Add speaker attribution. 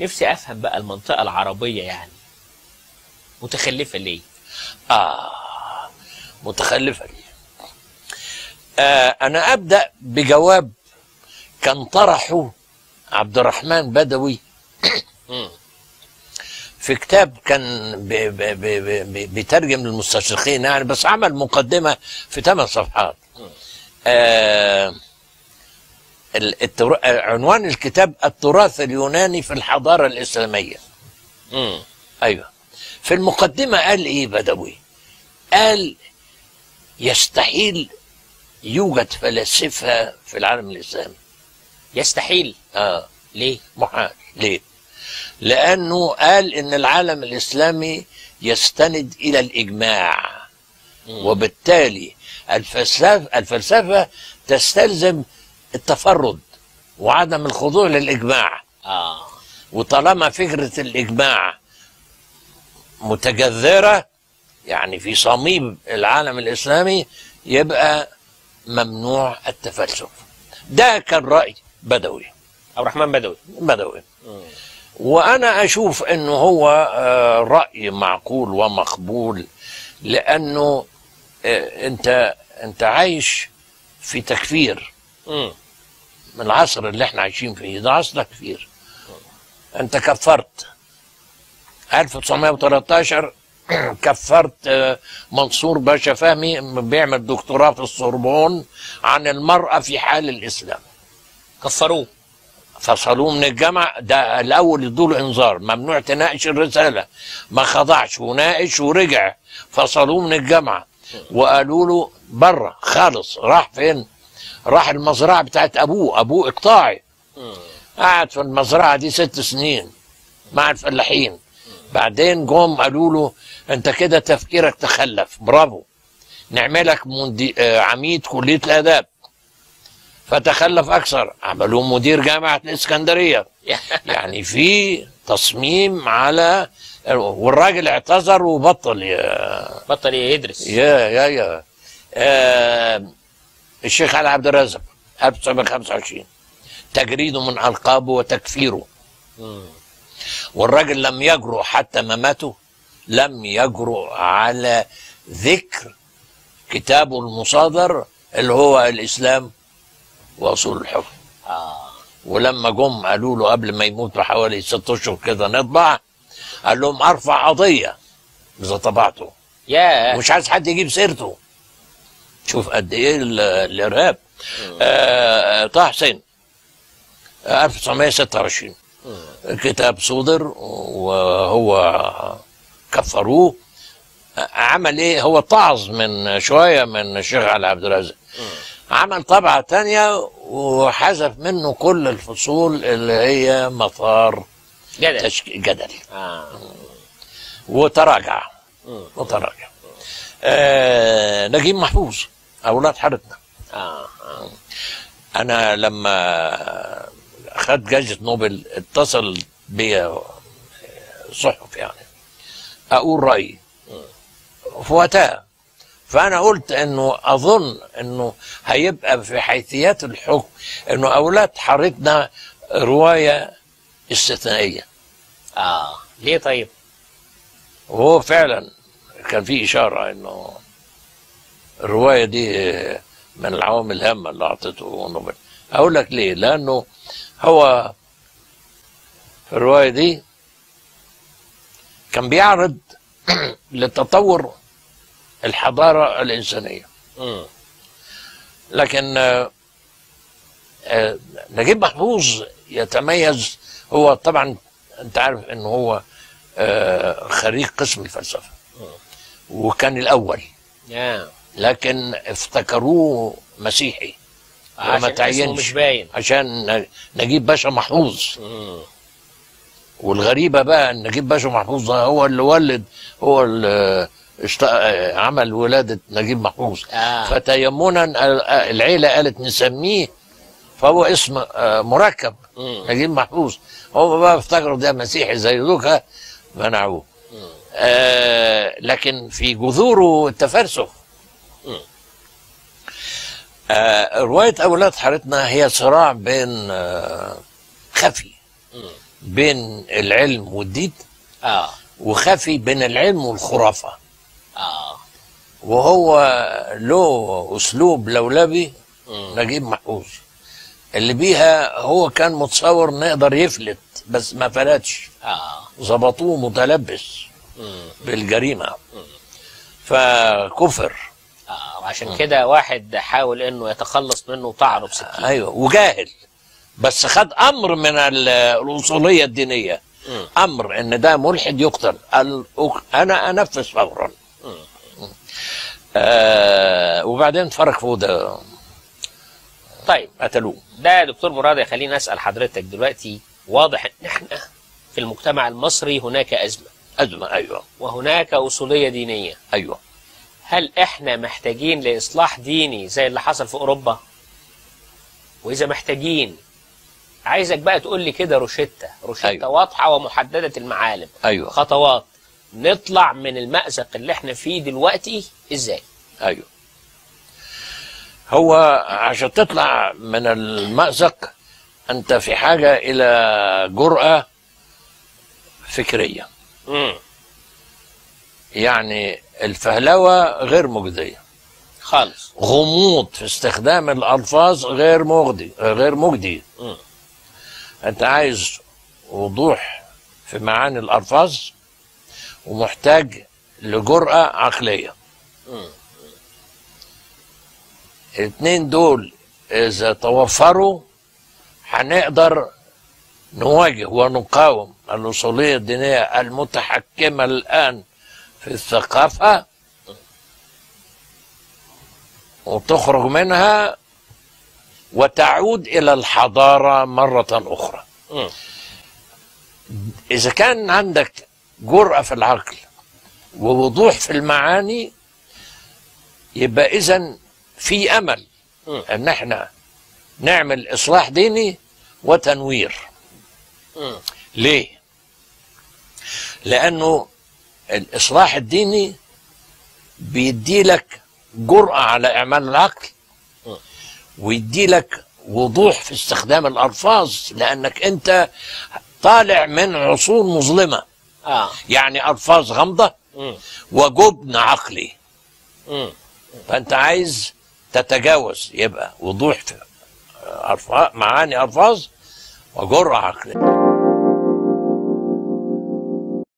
Speaker 1: نفسي افهم بقى المنطقه العربيه يعني متخلفه ليه
Speaker 2: آه متخلفة دي آه أنا أبدأ بجواب كان طرحه عبد الرحمن بدوي
Speaker 1: مم.
Speaker 2: في كتاب كان ب- ب- ب- ب- ب- بيترجم للمستشرقين يعني بس عمل مقدمة في ثمان صفحات آه ال- التر... آه، عنوان الكتاب التراث اليوناني في الحضارة الإسلامية
Speaker 1: مم.
Speaker 2: ايوه في المقدمه قال ايه بدوي قال يستحيل يوجد فلاسفه في العالم الاسلامي
Speaker 1: يستحيل
Speaker 2: اه
Speaker 1: ليه
Speaker 2: محال ليه لانه قال ان العالم الاسلامي يستند الى الاجماع وبالتالي الفلسفه الفلسفه تستلزم التفرد وعدم الخضوع للاجماع
Speaker 1: اه
Speaker 2: وطالما فكرة الإجماع متجذرة يعني في صميم العالم الإسلامي يبقى ممنوع التفلسف ده كان رأي بدوي
Speaker 1: عبد الرحمن بدوي
Speaker 2: بدوي وأنا أشوف أنه هو آه، رأي معقول ومقبول لأنه آه، أنت أنت عايش في تكفير
Speaker 1: مم.
Speaker 2: من العصر اللي احنا عايشين فيه ده عصر تكفير انت كفرت 1913 كفرت آه، منصور باشا فهمي بيعمل دكتوراه في السوربون عن المرأة في حال الإسلام
Speaker 1: كفروه
Speaker 2: فصلوه من الجامعة ده الأول يدوله إنذار ممنوع تناقش الرسالة ما خضعش وناقش ورجع فصلوه من الجامعة وقالوا له بره خالص راح فين؟ راح المزرعة بتاعت أبوه أبوه إقطاعي قعد في المزرعة دي ست سنين مع الفلاحين بعدين جم قالوا له أنت كده تفكيرك تخلف برافو نعملك مندي... آه، عميد كلية الآداب فتخلف أكثر عملوه مدير جامعة الإسكندرية يعني في تصميم على والراجل اعتذر وبطل يا
Speaker 1: بطل يدرس
Speaker 2: يا يا يا آه الشيخ علي عبد الرازق 1925 تجريده من ألقابه وتكفيره
Speaker 1: مم.
Speaker 2: والراجل لم يجرؤ حتى مماته لم يجرؤ على ذكر كتابه المصادر اللي هو الإسلام وأصول الحكم
Speaker 1: اه
Speaker 2: ولما جم قالوا له قبل ما يموت بحوالي ست اشهر كده نطبع قال لهم ارفع قضيه اذا طبعته
Speaker 1: يا
Speaker 2: مش عايز حد يجيب سيرته شوف قد ايه ال- الارهاب آه طه حسين آه، 1926 كتاب صدر وهو كفروه آه، عمل ايه هو اتعظ من شويه من الشيخ علي عبد الرازق عمل طبعة تانية وحذف منه كل الفصول اللي هي مثار
Speaker 1: جدل
Speaker 2: تشك... جدل
Speaker 1: اه
Speaker 2: وتراجع وتراجع آه نجيب محفوظ أولاد حارتنا
Speaker 1: اه اه
Speaker 2: أنا لما خد جائزة نوبل اتصل بيا صحف يعني أقول رأيي في وقتها فأنا قلت إنه أظن إنه هيبقى في حيثيات الحكم إنه أولاد حارتنا رواية استثنائية
Speaker 1: اه ليه طيب
Speaker 2: وهو فعلا كان في إشارة إنه الرواية دي من العوامل الهامة اللي أعطته نوبل أقول لك ليه لأنه هو في الرواية دي كان بيعرض لتطور الحضارة الإنسانية
Speaker 1: مم.
Speaker 2: لكن آه، آه، نجيب محفوظ يتميز هو طبعا انت عارف انه هو آه، خريج قسم الفلسفه وكان الاول
Speaker 1: يا
Speaker 2: لكن افتكروه مسيحي وما
Speaker 1: عشان اسمه
Speaker 2: تعينش
Speaker 1: مش باين
Speaker 2: عشان نجيب باشا محفوظ
Speaker 1: مم.
Speaker 2: والغريبه بقى ان نجيب باشا محفوظ ده هو اللي ولد هو اللي اشت... عمل ولاده نجيب محفوظ
Speaker 1: آه.
Speaker 2: فتيمنا العيله قالت نسميه فهو اسم آه، مركب
Speaker 1: مم.
Speaker 2: نجيب محفوظ هم بقى افتكروا ده مسيحي زي دوكا منعوه آه لكن في جذوره التفلسف آه رواية أولاد حارتنا هي صراع بين آه خفي بين العلم والدين
Speaker 1: اه
Speaker 2: وخفي بين العلم والخرافة
Speaker 1: اه
Speaker 2: وهو له أسلوب لولبي
Speaker 1: مم.
Speaker 2: نجيب محفوظ اللي بيها هو كان متصور نقدر يفلت بس ما فلتش
Speaker 1: اه
Speaker 2: ظبطوه متلبس
Speaker 1: مم.
Speaker 2: بالجريمة فكفر
Speaker 1: اه وعشان كده واحد حاول انه يتخلص منه وطعنه بسكين
Speaker 2: ايوه وجاهل بس خد امر من ال- الاصوليه الدينيه
Speaker 1: مم.
Speaker 2: امر ان ده ملحد يقتل قال أك- انا انفذ فورا آه وبعدين فرق فوده
Speaker 1: طيب
Speaker 2: قتلوه
Speaker 1: ده يا دكتور مراد يخليني اسال حضرتك دلوقتي واضح ان احنا في المجتمع المصري هناك ازمه
Speaker 2: ازمه ايوه
Speaker 1: وهناك اصوليه دينيه
Speaker 2: ايوه
Speaker 1: هل احنا محتاجين لاصلاح ديني زي اللي حصل في اوروبا واذا محتاجين عايزك بقى تقول لي كده روشته روشته
Speaker 2: أيوة.
Speaker 1: واضحه ومحدده المعالم
Speaker 2: ايوه
Speaker 1: خطوات نطلع من المأزق اللي احنا فيه دلوقتي ازاي
Speaker 2: ايوه هو عشان تطلع من المأزق انت في حاجه الى جرأه فكريه
Speaker 1: امم
Speaker 2: يعني الفهلوه غير مجديه
Speaker 1: خالص
Speaker 2: غموض في استخدام الالفاظ غير مجدي غير مجدي
Speaker 1: مم.
Speaker 2: انت عايز وضوح في معاني الالفاظ ومحتاج لجرأة عقلية
Speaker 1: مم.
Speaker 2: الاثنين دول اذا توفروا هنقدر نواجه ونقاوم الوصولية الدينية المتحكمة الآن في الثقافة وتخرج منها وتعود إلى الحضارة مرة أخرى
Speaker 1: مم.
Speaker 2: إذا كان عندك جرأة في العقل ووضوح في المعاني يبقى إذا في أمل
Speaker 1: مم.
Speaker 2: إن إحنا نعمل إصلاح ديني وتنوير
Speaker 1: مم.
Speaker 2: ليه؟ لأنه الإصلاح الديني بيدي لك جرأة على إعمال العقل
Speaker 1: م.
Speaker 2: ويدي لك وضوح في استخدام الألفاظ لأنك أنت طالع من عصور مظلمة
Speaker 1: اه
Speaker 2: يعني ألفاظ غامضة
Speaker 1: مم.
Speaker 2: وجبن عقلي
Speaker 1: مم.
Speaker 2: فأنت عايز تتجاوز يبقى وضوح في ألفاظ معاني ألفاظ وجرأة عقلية